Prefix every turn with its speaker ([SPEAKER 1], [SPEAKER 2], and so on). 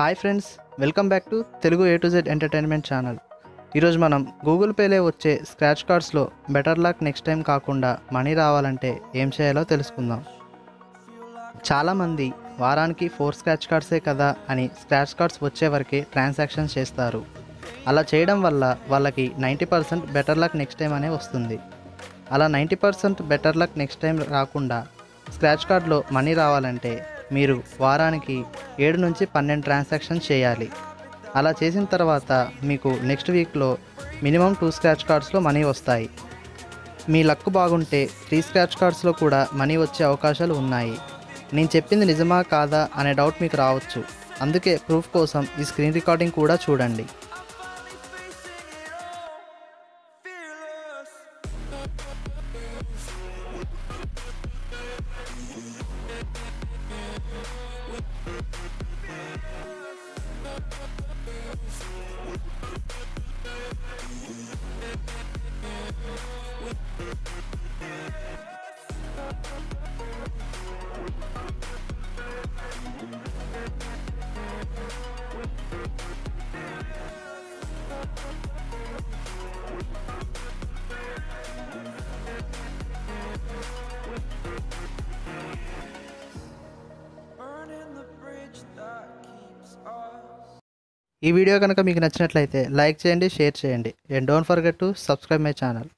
[SPEAKER 1] Hi friends welcome back to Telugu A to Z entertainment channel ఈరోజు మనం Google పేలో వచ్చే స్క్రాచ్ కార్డ్స్లో బెటర్ లక్ నెక్స్ట్ టైం కాకుండా మనీ రావాలంటే ఏం చేయాలో తెలుసుకుందాం చాలామంది వారానికి ఫోర్ స్క్రాచ్ కార్డ్సే కదా అని స్క్రాచ్ కార్డ్స్ వచ్చే వరకే ట్రాన్సాక్షన్ చేస్తారు అలా చేయడం వల్ల వాళ్ళకి ninety percent better luck next time అనే వస్తుంది అలా ninety percent better luck next time రాకుండా స్క్రాచ్ కార్డ్లో మనీ రావాలంటే మీరు వారానికి ఏడు నుంచి పన్నెండు ట్రాన్సాక్షన్ చేయాలి అలా చేసిన తర్వాత మీకు నెక్స్ట్ వీక్లో మినిమం టూ స్క్రాచ్ కార్డ్స్లో మనీ వస్తాయి మీ లక్ బాగుంటే త్రీ స్క్రాచ్ కార్డ్స్లో కూడా మనీ వచ్చే అవకాశాలు ఉన్నాయి నేను చెప్పింది నిజమా కాదా అనే డౌట్ మీకు రావచ్చు అందుకే ప్రూఫ్ కోసం ఈ స్క్రీన్ రికార్డింగ్ కూడా చూడండి
[SPEAKER 2] burning the bridge that keeps us.
[SPEAKER 1] ఈ వీడియో కనుక మీకు నచ్చినట్లయితే లైక్ చేయండి షేర్ చేయండి and don't forget to subscribe my channel